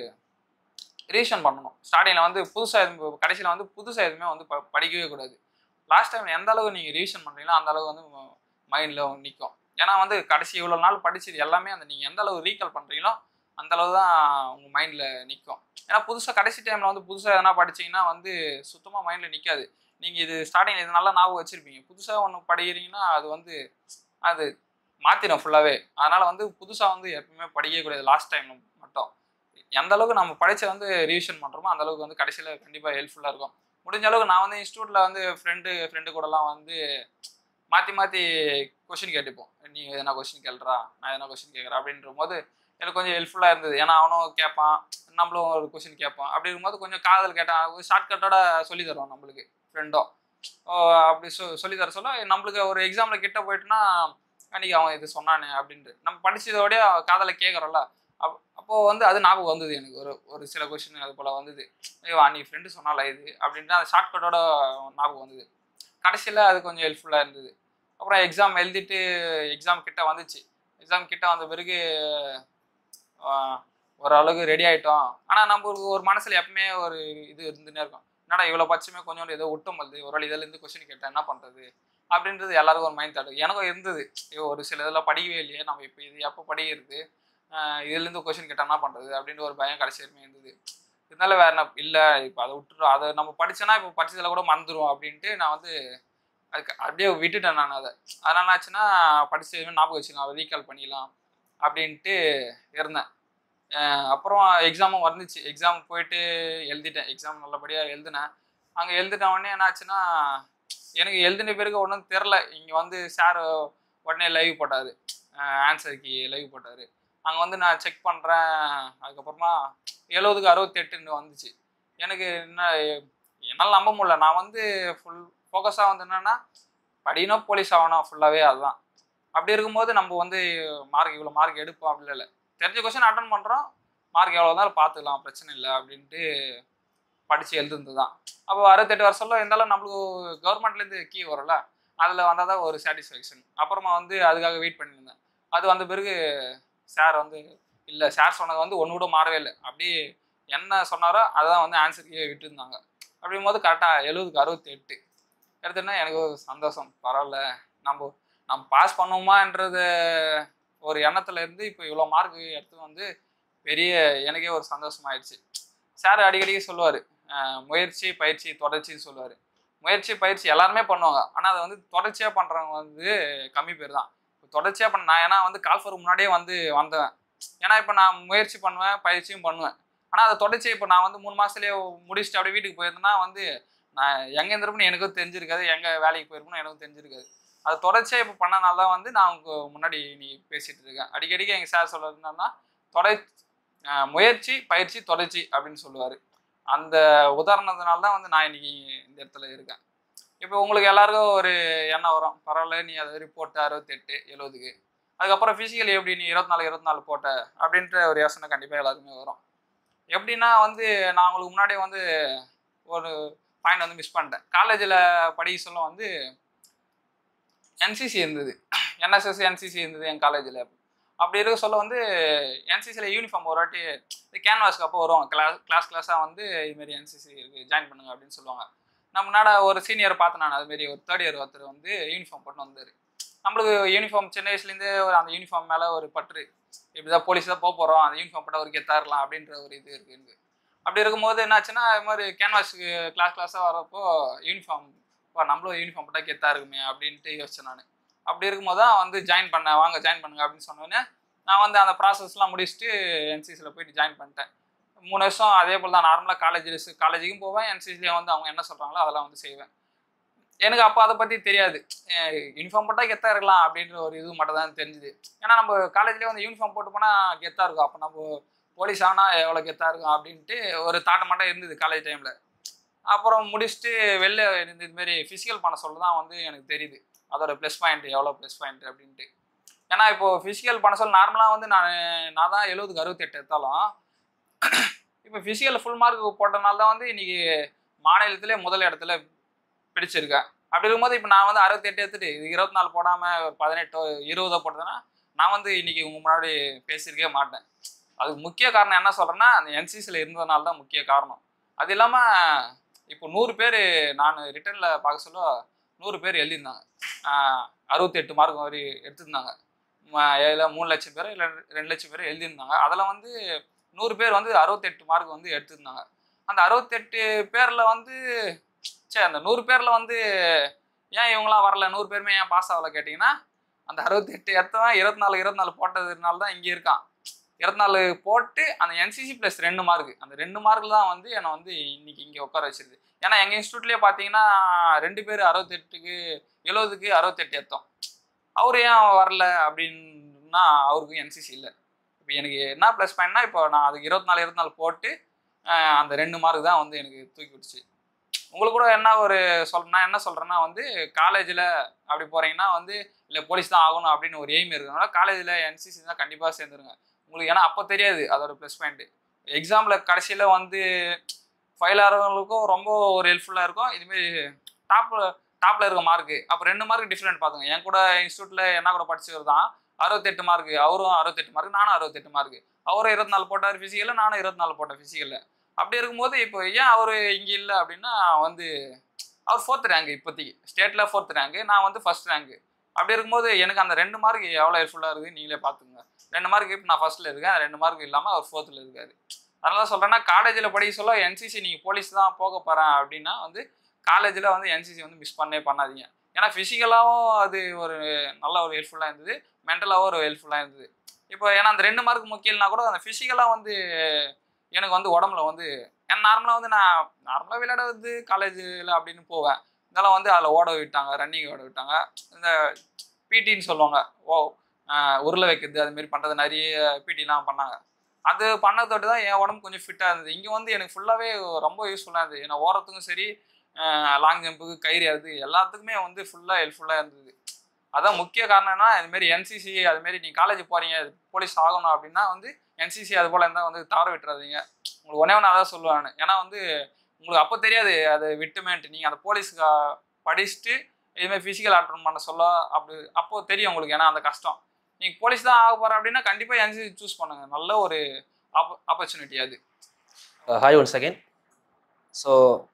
ரிவிஷன் பண்ணணும் ஸ்டார்டிங்கில் வந்து புதுசாக எதுவும் கடைசியில் வந்து புதுசாக எதுவுமே வந்து ப படிக்கவே கூடாது லாஸ்ட் டைம் எந்த அளவுக்கு நீங்கள் ரிவிஷன் பண்ணுறீங்களோ அந்த அளவுக்கு வந்து மைண்டில் நிற்கும் ஏன்னா வந்து கடைசி இவ்வளோ நாள் படிச்சது எல்லாமே அந்த நீங்கள் எந்த அளவு ரீகால் பண்ணுறீங்களோ அந்த அளவு தான் உங்கள் மைண்டில் நிற்கும் ஏன்னா புதுசாக கடைசி டைமில் வந்து புதுசாக எதனா படிச்சீங்கன்னா வந்து சுத்தமாக மைண்டில் நிற்காது நீங்கள் இது ஸ்டார்டிங் இது நல்லா ஞாபகம் வச்சுருப்பீங்க புதுசாக ஒன்று படிக்கிறீங்கன்னா அது வந்து அது மாற்றிடும் ஃபுல்லாகவே அதனால் வந்து புதுசாக வந்து எப்பவுமே படிக்கவே கூடாது லாஸ்ட் டைம் மட்டும் எந்த அளவுக்கு நம்ம படிச்ச வந்து ரிவிஷன் பண்ணுறோமோ அந்த அளவுக்கு வந்து கடைசியில் கண்டிப்பாக ஹெல்ப்ஃபுல்லாக இருக்கும் முடிஞ்ச அளவுக்கு நான் வந்து இன்ஸ்டியூட்டில் வந்து ஃப்ரெண்டு ஃப்ரெண்டு கூடலாம் வந்து மாற்றி மாற்றி கொஷின் கேட்டுப்போம் நீ எதனா கொஷின் கேள்றா நான் எதனா கொஷின் கேட்குறேன் அப்படின்ற போது எனக்கு கொஞ்சம் ஹெல்ப்ஃபுல்லாக இருந்தது ஏன்னா அவனும் கேட்பான் நம்மளும் ஒரு கொஷின் கேட்பான் அப்படி இருக்கும்போது கொஞ்சம் காதல் கேட்டான் ஷார்ட்கட்டோட சொல்லி தருவான் நம்மளுக்கு ஃப்ரெண்டும் அப்படி சொ சொல்லி தர சொல்ல நம்மளுக்கு ஒரு எக்ஸாமில் கிட்ட போயிட்டுனா அன்றைக்கி அவன் இது சொன்னானே அப்படின்ட்டு நம்ம படிச்சதோடய காதலை கேட்குறோம்ல அப் அப்போது வந்து அது ஞாபகம் வந்தது எனக்கு ஒரு ஒரு சில கொஷின் அது போல் வந்தது ஐயோ அன்றைக்கி ஃப்ரெண்டு சொன்னால இது அப்படின்ட்டு அந்த ஷார்ட்கட்டோட ஞாபகம் வந்தது கடைசியில் அது கொஞ்சம் ஹெல்ப்ஃபுல்லாக இருந்தது அப்புறம் எக்ஸாம் எழுதிட்டு எக்ஸாம் கிட்ட வந்துச்சு எக்ஸாம் கிட்ட வந்த பிறகு ஆஹ், ஓரளவுக்கு ரெடி ஆகிட்டோம் ஆனால் நம்மளுக்கு ஒரு மனசில் எப்பவுமே ஒரு இது இருந்துன்னே இருக்கும் என்னடா இவ்வளோ பட்சமே கொஞ்சோண்டு ஏதோ ஒட்டும் வருது ஒரு இதுலேருந்து கொஸ்டின் கேட்டேன் என்ன பண்ணுறது அப்படின்றது எல்லாருக்கும் ஒரு மைண்ட் தாட் எனக்கும் இருந்தது ஐயோ ஒரு சில இதெல்லாம் படிக்கவே இல்லையே நம்ம இப்போ இது எப்போ படிக்கிறது ஆஹ் இதுலேருந்து கொஸ்டின் கேட்டால் என்ன பண்ணுறது அப்படின்ற ஒரு பயம் கடைசி வரைக்கும் இருந்தது இருந்தாலும் வேற என்ன இல்லை இப்போ அதை விட்டுறோம் அதை நம்ம படிச்சோன்னா இப்போ படிச்சதில் கூட மறந்துடும் அப்படின்ட்டு நான் வந்து அதுக்கு அப்படியே விட்டுட்டேன் நான் அதை அதனால என்ன ஆச்சுன்னா படிச்சு எதுவுமே ஞாபகம் வச்சுக்கலாம் அதை ரீகால் பண்ணிடலாம் அப்படின்ட்டு இருந்தேன் அஹ் அப்புறம் எக்ஸாமும் வந்துச்சு எக்ஸாம் போயிட்டு எழுதிட்டேன் எக்ஸாம் நல்லபடியாக எழுதினேன் அங்கே எழுதிட்ட உடனே என்ன ஆச்சுன்னா எனக்கு எழுதின பிறகு ஒன்றும் தெரில இங்கே வந்து சார் உடனே லைவ் போட்டார் ஆன்சருக்கு லைவ் போட்டார் அங்கே வந்து நான் செக் பண்ணுறேன் அதுக்கப்புறமா எழுபதுக்கு அறுபத்தெட்டுன்னு வந்துச்சு எனக்கு என்ன என்னால் நம்ப முடியல நான் வந்து ஃபுல் ஃபோக்கஸாக வந்து என்னென்னா படிக்கணும் போலீஸ் ஆகணும் ஃபுல்லாகவே அதுதான் அப்படி இருக்கும்போது நம்ம வந்து மார்க் இவ்வளோ மார்க் எடுப்போம் அப்படி இல்லை தெரிஞ்ச கொஸ்டின் அட்டன் பண்ணுறோம் மார்க் எவ்வளோ இருந்தாலும் பார்த்துக்கலாம் பிரச்சனை இல்லை அப்படின்ட்டு படித்து எழுதுனது தான் அப்போ அறுபத்தெட்டு வருஷம்ல இருந்தாலும் நம்மளுக்கு கவர்மெண்ட்லேருந்து கீ வரும்ல அதில் வந்தால் தான் ஒரு சாட்டிஸ்ஃபேக்ஷன் அப்புறமா வந்து அதுக்காக வெயிட் பண்ணியிருந்தேன் அது வந்த பிறகு சார் வந்து இல்லை சார் சொன்னது வந்து ஒன்று கூட மாறவே இல்லை அப்படி என்ன சொன்னாரோ அதை தான் வந்து ஆன்சருக்கே விட்டுருந்தாங்க அப்படிங்கும் போது கரெக்டாக எழுபதுக்கு அறுபத்தி எட்டு எடுத்தோன்னா எனக்கு ஒரு சந்தோஷம் பரவாயில்ல நம்ம நம்ம பாஸ் பண்ணுவோமான்றது ஒரு எண்ணத்துல இருந்து இப்போ இவ்வளோ மார்க் எடுத்து வந்து பெரிய எனக்கே ஒரு சந்தோஷமாயிடுச்சு சார் அடிக்கடி சொல்லுவார் முயற்சி பயிற்சி தொடர்ச்சின்னு சொல்லுவார் முயற்சி பயிற்சி எல்லாருமே பண்ணுவாங்க ஆனால் அதை வந்து தொடர்ச்சியாக பண்ணுறவங்க வந்து கம்மி பேர் தான் தொடர்ச்சியாக பண்ண நான் ஏன்னா வந்து கால்ஃபருக்கு முன்னாடியே வந்து வந்தேன் ஏன்னா இப்போ நான் முயற்சி பண்ணுவேன் பயிற்சியும் பண்ணுவேன் ஆனால் அதை தொடர்ச்சி இப்போ நான் வந்து மூணு மாதத்துலேயே முடிச்சுட்டு அப்படியே வீட்டுக்கு போயிருந்தேன்னா வந்து நான் எங்கே இருந்திருப்பேன்னு எனக்கும் தெரிஞ்சிருக்காது எங்கே வேலைக்கு போயிருக்கணும் எனக்கும் தெரிஞ்சிருக்காது அது தொடர்ச்சியாக இப்போ பண்ணனால தான் வந்து நான் உங்க முன்னாடி நீ பேசிட்டு இருக்கேன் அடிக்கடிக்கு எங்கள் சார் சொல்றது என்னன்னா தொடர் அஹ் முயற்சி பயிற்சி தொடர்ச்சி அப்படின்னு சொல்லுவார் அந்த உதாரணத்தினால தான் வந்து நான் இன்னைக்கு இந்த இடத்துல இருக்கேன் இப்போ உங்களுக்கு எல்லாருக்கும் ஒரு எண்ணம் வரும் பரவாயில்ல நீ அதை ரிப்போர்ட் அறுபத்தெட்டு எழுபதுக்கு அதுக்கப்புறம் ஃபிசிக்கல் எப்படி நீ இருபத்தி நாலு இருபத்தி நாலு போட்ட அப்படின்ற ஒரு யோசனை கண்டிப்பாக எல்லாருக்குமே வரும் எப்படின்னா வந்து நான் உங்களுக்கு முன்னாடியே வந்து ஒரு பாயிண்ட் வந்து மிஸ் பண்ணிட்டேன் காலேஜில் படிக்க சொல்ல வந்து என்சிசி இருந்தது என்எஸ்எஸ் என்சிசி இருந்தது என் காலேஜில் அப்படி இருக்க சொல்ல வந்து என்சிசியில் யூனிஃபார்ம் ஒரு வாட்டி இந்த கேன்வாஸ்க்கு அப்போ வருவாங்க கிளாஸ் கிளாஸ் கிளாஸாக வந்து இதுமாரி என்சிசி இருக்குது ஜாயின் பண்ணுங்க அப்படின்னு சொல்லுவாங்க நம்ம முன்னாடி ஒரு சீனியர் பார்த்தேன் நான் அதுமாரி ஒரு தேர்ட் இயர் ஒருத்தர் வந்து யூனிஃபார்ம் போட்டு வந்தார் நம்மளுக்கு யூனிஃபார்ம் சின்ன வயசுலேருந்தே ஒரு அந்த யூனிஃபார்ம் மேலே ஒரு பற்று இப்படிதான் போலீஸ் தான் போக போகிறோம் அந்த யூனிஃபார்ம் போட்டால் ஒரு கெத்தாரலாம் அப்படின்ற ஒரு இது இருக்குது எனக்கு அப்படி இருக்கும்போது என்னாச்சுன்னா இது மாதிரி கேன்வாஸுக்கு கிளாஸ் கிளாஸாக வரப்போ யூனிஃபார்ம் இப்போ நம்மளும் யூனிஃபார்ம் போட்டால் கெத்தா இருக்குமே அப்படின்ட்டு யோசிச்சேன் நான் அப்படி இருக்கும்போது தான் வந்து ஜாயின் பண்ணேன் வாங்க ஜாயின் பண்ணுங்க அப்படின்னு சொன்னோன்னே நான் வந்து அந்த ப்ராசஸ்லாம் முடிச்சுட்டு என்சிசியில் போயிட்டு ஜாயின் பண்ணிட்டேன் மூணு வருஷம் அதே போல் தான் நார்மலாக காலேஜ் காலேஜுக்கும் போவேன் என்சிசிலையும் வந்து அவங்க என்ன சொல்கிறாங்களோ அதெல்லாம் வந்து செய்வேன் எனக்கு அப்போ அதை பற்றி தெரியாது யூனிஃபார்ம் போட்டால் கெத்தாக இருக்கலாம் அப்படின்ற ஒரு இது மட்டும் தான் தெரிஞ்சுது ஏன்னா நம்ம காலேஜ்லேயே வந்து யூனிஃபார்ம் போட்டு போனால் கெத்தாக இருக்கும் அப்போ நம்ம போலீஸ் ஆனால் எவ்வளோ கெத்தாக இருக்கும் அப்படின்ட்டு ஒரு தாட்டை மட்டும் இருந்தது காலேஜ் டைமில் அப்புறம் முடிச்சுட்டு வெளில இந்த இதுமாரி ஃபிசிக்கல் பண்ண சொல்ல தான் வந்து எனக்கு தெரியுது அதோட ப்ளஸ் பாயிண்ட் எவ்வளோ ப்ளஸ் பாயிண்ட் அப்படின்ட்டு ஏன்னா இப்போ ஃபிசிக்கல் பண்ண சொல்ல நார்மலாக வந்து நான் நான் தான் எழுபதுக்கு அறுபத்தெட்டு எடுத்தாலும் இப்போ ஃபிசிக்கல் ஃபுல் மார்க் போட்டனால தான் வந்து இன்னைக்கு மாநிலத்திலே முதல் இடத்துல பிடிச்சிருக்கேன் அப்படி இருக்கும்போது இப்போ நான் வந்து அறுபத்தெட்டு எடுத்துட்டு இது இருபத்தி நாலு போடாமல் ஒரு பதினெட்டோ இருபதோ போட்டதுன்னா நான் வந்து இன்னைக்கு உங்க முன்னாடி பேசியிருக்கவே மாட்டேன் அதுக்கு முக்கிய காரணம் என்ன சொல்றேன்னா அந்த என்சிசியில் இருந்ததுனால தான் முக்கிய காரணம் அது இல்லாமல் இப்போ நூறு பேர் நான் ரிட்டர்னில் பார்க்க சொல்ல நூறு பேர் எழுதியிருந்தாங்க அறுபத்தெட்டு மார்க் வரை எடுத்திருந்தாங்க ம- ஏழு மூணு லட்சம் பேர் இல்லை ரெண்டு லட்சம் பேர் எழுதியிருந்தாங்க அதில் வந்து நூறு பேர் வந்து அறுபத்தெட்டு மார்க் வந்து எடுத்திருந்தாங்க அந்த அறுபத்தெட்டு பேரில் வந்து சே அந்த நூறு பேரில் வந்து ஏன் இவங்களாம் வரல நூறு பேருமே ஏன் பாஸ் ஆகல கேட்டிங்கன்னா அந்த அறுபத்தெட்டு எடுத்தவன் இருபத்தி நாலு இருபத்தி நாலு போட்டதுனால தான் இங்கே இருக்கான் இருபத்தி நாலு போட்டு அந்த என்சிசி ப்ளஸ் ரெண்டு மார்க் அந்த ரெண்டு மார்க்கில் தான் வந்து என்னை வந்து இன்னைக்கு இங்கே உட்கார வச்சிருது ஏன்னா எங்கள் இன்ஸ்டியூட்லேயே பார்த்தீங்கன்னா ரெண்டு பேர் அறுபத்தெட்டுக்கு எழுபதுக்கு அறுபத்தெட்டு எடுத்தோம் அவர் ஏன் வரல அப்படின்னா அவருக்கு என்சிசி இல்லை இப்போ எனக்கு என்ன ப்ளஸ் பாயிண்ட்னா இப்போ நான் அதுக்கு இருபத்தி நாலு இருபத்தி நாலு போட்டு ஆஹ் அந்த ரெண்டு மார்க் தான் வந்து எனக்கு தூக்கி விட்டுச்சு உங்களுக்கு கூட என்ன ஒரு சொல் நான் என்ன சொல்கிறேன்னா வந்து காலேஜில் அப்படி போகிறீங்கன்னா வந்து இல்லை போலீஸ் தான் ஆகணும் அப்படின்னு ஒரு எய்ம் இருக்கிறதுனால காலேஜில் என்சிசி தான் கண்டிப்பாக சேர்ந்துருங்க உங்களுக்கு ஏன்னா அப்போ தெரியாது அதோட ப்ளஸ் பாயிண்ட் எக்ஸாமில் கடைசியில் வந்து ஃபைல் ஆகிறவங்களுக்கும் ரொம்ப ஒரு ஹெல்ப்ஃபுல்லாக இருக்கும் இதுமாரி டாப் டாப்பில் இருக்க மார்க்கு அப்போ ரெண்டு மார்க் டிஃப்ரெண்ட் பார்த்துங்க என் கூட இன்ஸ்டியூட்டில் என்ன கூட படிச்சவர் தான் அறுபத்தெட்டு மார்க் அவரும் அறுபத்தெட்டு மார்க் நானும் அறுபத்தெட்டு மார்க் அவரும் இருபத்தி நாலு போட்டார் ஃபிசிக்கலில் நானும் இருபத்தி நாலு போட்டேன் ஃபிசிக்கலில் அப்படி இருக்கும்போது இப்போ ஏன் அவர் இங்கே இல்லை அப்படின்னா வந்து அவர் ஃபோர்த் ரேங்க் இப்போதைக்கு ஸ்டேட்டில் ஃபோர்த் ரேங்க் நான் வந்து ஃபர்ஸ்ட் ரேங்க் அப்படி இருக்கும்போது எனக்கு அந்த ரெண்டு மார்க் எவ்வளோ ஹெல்ப்ஃபுல்லாக இருக்குது நீங்களே பார்த்துங்க ரெண்டு மார்க் இப்போ நான் ஃபர்ஸ்ட்டில் இருக்கேன் ரெண்டு மார்க் இல்லாமல் அவர் ஃபோர்த்தில் இருக்காரு அதனால சொல்கிறேன்னா காலேஜில் படிக்க சொல்ல என்சிசி நீங்கள் போலீஸ் தான் போக போகிறேன் அப்படின்னா வந்து காலேஜில் வந்து என்சிசி வந்து மிஸ் பண்ணவே பண்ணாதீங்க ஏன்னா ஃபிசிக்கலாகவும் அது ஒரு நல்ல ஒரு ஹெல்ப்ஃபுல்லாக இருந்தது மென்டலாகவும் ஒரு ஹெல்ப்ஃபுல்லாக இருந்தது இப்போ ஏன்னா அந்த ரெண்டு மார்க் முக்கியம் இல்லைனா கூட அந்த ஃபிசிக்கலாக வந்து எனக்கு வந்து உடம்புல வந்து ஏன்னா நார்மலாக வந்து நான் நார்மலாக விளையாட வந்து காலேஜில் அப்படின்னு போவேன் இதெல்லாம் வந்து அதில் ஓட விட்டாங்க ரன்னிங் ஓட விட்டாங்க இந்த பிடின்னு சொல்லுவாங்க ஓ ஆஹ் உருளை வைக்கிறது அது மாதிரி பண்ணுறது நிறைய பிடிலாம் பண்ணாங்க அது பண்ணதோடு தான் என் உடம்பு கொஞ்சம் ஃபிட்டாக இருந்தது இங்கே வந்து எனக்கு ஃபுல்லாகவே ரொம்ப யூஸ்ஃபுல்லாக இருந்தது ஏன்னா ஓரத்துக்கும் சரி லாங் ஜம்புக்கு கயிறு அது எல்லாத்துக்குமே வந்து ஃபுல்லாக ஹெல்ப்ஃபுல்லாக இருந்தது அதான் முக்கிய காரணம்னா இதுமாரி என்சிசி அதுமாரி நீங்கள் காலேஜ் போகிறீங்க போலீஸ் ஆகணும் அப்படின்னா வந்து என்சிசி அது போல் இருந்தால் வந்து தவற விட்டுறாதீங்க உங்களுக்கு ஒன்றே ஒன்று அதான் சொல்லுவேன் நான். ஏன்னா வந்து உங்களுக்கு அப்போ தெரியாது அது விட்டுமேன்ட்டு நீங்கள் அந்த போலீஸ்க்கு படிச்சுட்டு இதுமாதிரி ஃபிசிக்கல் அட்டன் பண்ண சொல்ல அப்படி அப்போ தெரியும் உங்களுக்கு ஏன்னா அந்த கஷ்டம் நீங்க போலீஸ் தான் ஆக போற அப்படின்னா கண்டிப்பா என்சிசி சூஸ் பண்ணுங்க நல்ல ஒரு ஆப்பர்ச்சுனிட்டி அது
ஹாய் ஒன் செகண்ட் ஸோ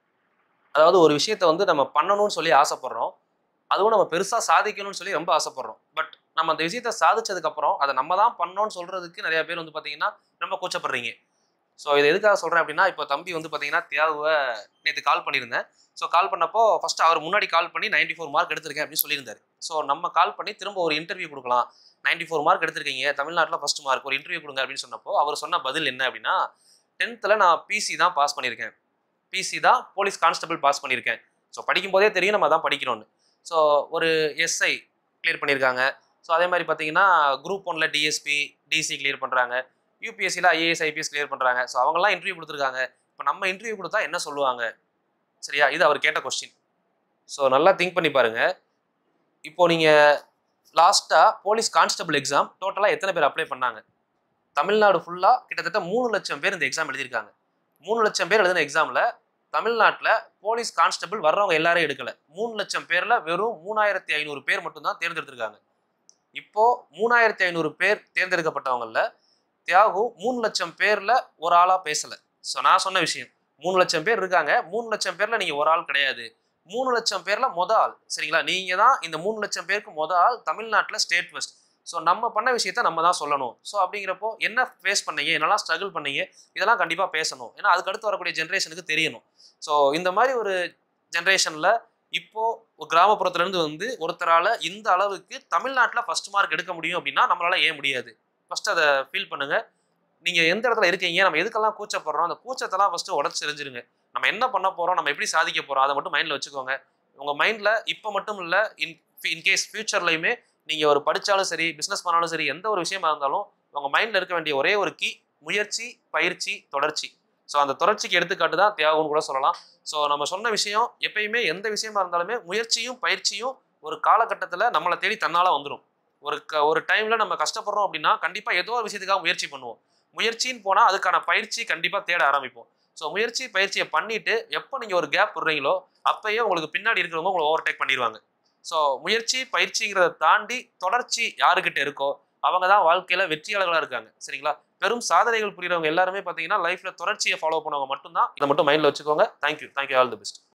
அதாவது ஒரு விஷயத்த வந்து நம்ம பண்ணணும்னு சொல்லி ஆசைப்படுறோம் அதுவும் நம்ம பெருசாக சாதிக்கணும்னு சொல்லி ரொம்ப ஆசைப்படுறோம் பட் நம்ம அந்த விஷயத்த சாதிச்சதுக்கப்புறம் அதை நம்ம தான் பண்ணோம்னு சொல்கிறதுக்கு நிறைய பேர் வந்து பார்த்தீங்கன்னா ரொம்ப கூச்சப்படுறீங்க ஸோ இது எதுக்காக சொல்கிறேன் அப்படின்னா இப்போ தம்பி வந்து பார்த்தீங்கன்னா தியாகுவை நேற்று கால் பண்ணியிருந்தேன் ஸோ கால் பண்ணப்போ ஃபர்ஸ்ட் அவர் முன்னாடி கால் பண்ணி 94 ஃபோர் மார்க் எடுத்திருக்கேன் அப்படின்னு சொல்லியிருந்தாரு ஸோ நம்ம கால் பண்ணி திரும்ப ஒரு இன்டர்வியூ கொடுக்கலாம் 94 ஃபோர் மார்க் எடுத்திருக்கீங்க தமிழ்நாட்டில் ஃபர்ஸ்ட் மார்க் ஒரு இன்டர்வியூ கொடுங்க அப்படின்னு சொன்னப்போ அவர் சொன்ன பதில் என்ன அப்படின்னா டென்த்தில் நான் பிசி தான் பாஸ் பண்ணியிருக்கேன் பிசி தான் போலீஸ் கான்ஸ்டபிள் பாஸ் பண்ணியிருக்கேன் ஸோ படிக்கும் போதே தெரியும் நம்ம தான் படிக்கணும்னு ஸோ ஒரு எஸ்ஐ கிளியர் பண்ணியிருக்காங்க ஸோ அதே மாதிரி பார்த்தீங்கன்னா குரூப் ஒன்ல டிஎஸ்பி டிசி கிளியர் பண்ணுறாங்க யூபிஎஸ்சியில் ஐஏஎஸ் ஐபிஎஸ் கிளியர் பண்ணுறாங்க ஸோ அவங்கெல்லாம் இன்டர்வியூ கொடுத்துருக்காங்க இப்போ நம்ம இன்டர்வியூ கொடுத்தா என்ன சொல்லுவாங்க சரியா இது அவர் கேட்ட கொஸ்டின் ஸோ நல்லா திங்க் பண்ணி பாருங்க இப்போ நீங்கள் லாஸ்ட்டாக போலீஸ் கான்ஸ்டபிள் எக்ஸாம் டோட்டலாக எத்தனை பேர் அப்ளை பண்ணாங்க தமிழ்நாடு ஃபுல்லாக கிட்டத்தட்ட மூணு லட்சம் பேர் இந்த எக்ஸாம் எழுதியிருக்காங்க மூணு லட்சம் பேர் எழுதின எக்ஸாமில் தமிழ்நாட்டில் போலீஸ் கான்ஸ்டபிள் வர்றவங்க எல்லாரும் எடுக்கல மூணு லட்சம் பேரில் வெறும் மூணாயிரத்தி ஐநூறு பேர் மட்டும்தான் தேர்ந்தெடுத்திருக்காங்க இப்போ மூணாயிரத்தி ஐநூறு பேர் தேர்ந்தெடுக்கப்பட்டவங்கள தியாகு மூணு லட்சம் பேர்ல ஒரு ஆளா பேசல ஸோ நான் சொன்ன விஷயம் மூணு லட்சம் பேர் இருக்காங்க மூணு லட்சம் பேர்ல நீங்க ஒரு ஆள் கிடையாது மூணு லட்சம் பேர்ல மொத ஆள் சரிங்களா நீங்க தான் இந்த மூணு லட்சம் பேருக்கு மொத ஆள் தமிழ்நாட்டில் ஸ்டேட் ஃபர்ஸ்ட் ஸோ நம்ம பண்ண விஷயத்த நம்ம தான் சொல்லணும் ஸோ அப்படிங்கிறப்போ என்ன ஃபேஸ் பண்ணீங்க என்னெல்லாம் ஸ்ட்ரகிள் பண்ணீங்க இதெல்லாம் கண்டிப்பாக பேசணும் ஏன்னா அதுக்கு அடுத்து வரக்கூடிய ஜென்ரேஷனுக்கு தெரியணும் ஸோ இந்த மாதிரி ஒரு ஜென்ரேஷனில் இப்போ ஒரு கிராமப்புறத்துல இருந்து வந்து ஒருத்தரால இந்த அளவுக்கு தமிழ்நாட்டில் ஃபர்ஸ்ட் மார்க் எடுக்க முடியும் அப்படின்னா நம்மளால ஏன் முடியாது ஃபர்ஸ்ட் அதை ஃபீல் பண்ணுங்க நீங்க எந்த இடத்துல இருக்கீங்க நம்ம எதுக்கெல்லாம் கூச்சப்படுறோம் அந்த கூச்சத்தெல்லாம் ஃபர்ஸ்ட் உடச்சு தெரிஞ்சிருங்க நம்ம என்ன பண்ண போறோம் நம்ம எப்படி சாதிக்க போறோம் அதை மட்டும் மைண்ட்ல வச்சுக்கோங்க உங்க மைண்ட்ல இப்போ மட்டும் இல்ல இன் இன்கேஸ் ஃபியூச்சர்லையுமே நீங்க ஒரு படிச்சாலும் சரி பிசினஸ் பண்ணாலும் சரி எந்த ஒரு விஷயமா இருந்தாலும் உங்க மைண்ட்ல இருக்க வேண்டிய ஒரே ஒரு கீ முயற்சி பயிற்சி தொடர்ச்சி ஸோ அந்த தொடர்ச்சிக்கு எடுத்துக்காட்டு தான் தியாகம்னு கூட சொல்லலாம் ஸோ நம்ம சொன்ன விஷயம் எப்பயுமே எந்த விஷயமா இருந்தாலுமே முயற்சியும் பயிற்சியும் ஒரு காலகட்டத்தில் நம்மளை தேடி தன்னால வந்துடும் ஒரு க ஒரு டைம்ல நம்ம கஷ்டப்படுறோம் அப்படின்னா கண்டிப்பா ஏதோ ஒரு விஷயத்துக்காக முயற்சி பண்ணுவோம் முயற்சின்னு போனா அதுக்கான பயிற்சி கண்டிப்பா தேட ஆரம்பிப்போம் ஸோ முயற்சி பயிற்சியை பண்ணிட்டு எப்போ நீங்க ஒரு கேப் விடுறீங்களோ அப்பயே உங்களுக்கு பின்னாடி இருக்கிறவங்க உங்களை ஓவர்டேக் பண்ணிடுவாங்க ஸோ முயற்சி பயிற்சிங்கிறத தாண்டி தொடர்ச்சி யாருக்கிட்ட இருக்கோ அவங்க தான் வாழ்க்கையில வெற்றியாளர்களா இருக்காங்க சரிங்களா பெரும் சாதனைகள் புரியறவங்க எல்லாருமே பார்த்தீங்கன்னா லைஃப்ல தொடர்ச்சியை ஃபாலோ பண்ணவங்க மட்டும்தான் இதை மட்டும் மைண்ட்ல வச்சுக்கோங்க thank you thank you all the best